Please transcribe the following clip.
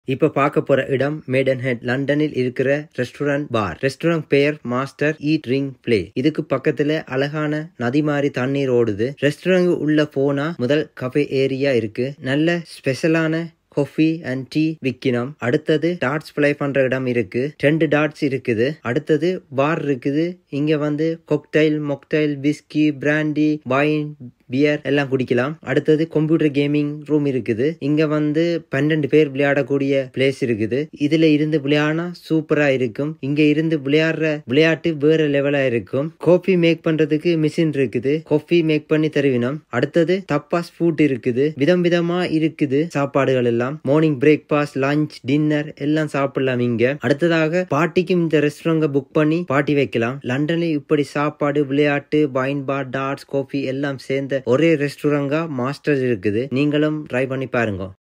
இப்ப பார்க்க போற இடம் மேடன் ஹெட் லண்டனில் இருக்கிற ரெஸ்டாரண்ட் பார் ரெஸ்டாரண்ட் பெயர் மாஸ்டர் ஈட் ரிங் பிளே இதுக்கு பக்கத்துல அழகான நதி மாதிரி தண்ணீர் ஓடுது ரெஸ்டாரண்ட் உள்ள போனா முதல் கஃபே ஏரியா இருக்கு நல்ல ஸ்பெஷலான காஃபி அண்ட் டீ விற்கணும் அடுத்தது டாட்ஸ் ப்ளே பண்ற இடம் இருக்கு ரெண்டு டாட்ஸ் இருக்குது அடுத்தது பார் இருக்குது இங்க வந்து cocktail mocktail whisky brandy wine beer எல்லாம் குடிக்கலாம் அடுத்தது கம்ப்யூட்டர் கேமிங் ரூம் இருக்குது இங்க வந்து பன்னெண்டு பேர் விளையாடக்கூடிய பிளேஸ் இருக்குது இதுல இருந்து விளையாடினா சூப்பரா இருக்கும் இங்க இருந்து விளையாடுற விளையாட்டு வேற லெவலா இருக்கும் காஃபி மேக் பண்றதுக்கு மிஷின் இருக்குது காஃபி மேக் பண்ணி தருவினோம் அடுத்தது தப்பாஸ் ஃபுட் இருக்குது விதம் விதமா இருக்குது சாப்பாடுகள் எல்லாம் மார்னிங் பிரேக்ஃபாஸ்ட் லஞ்ச் டின்னர் எல்லாம் சாப்பிடலாம் இங்க அடுத்ததாக பார்ட்டிக்கும் இந்த ரெஸ்டாரண்ட் புக் பண்ணி பார்ட்டி வைக்கலாம் லண்டன்ல இப்படி சாப்பாடு விளையாட்டு வைன் பார் டாட்ஸ் காஃபி எல்லாம் சேர்ந்த ஒரே ரெஸ்டாரண்டா மாஸ்டர் இருக்குது நீங்களும் ட்ரை பண்ணி பாருங்க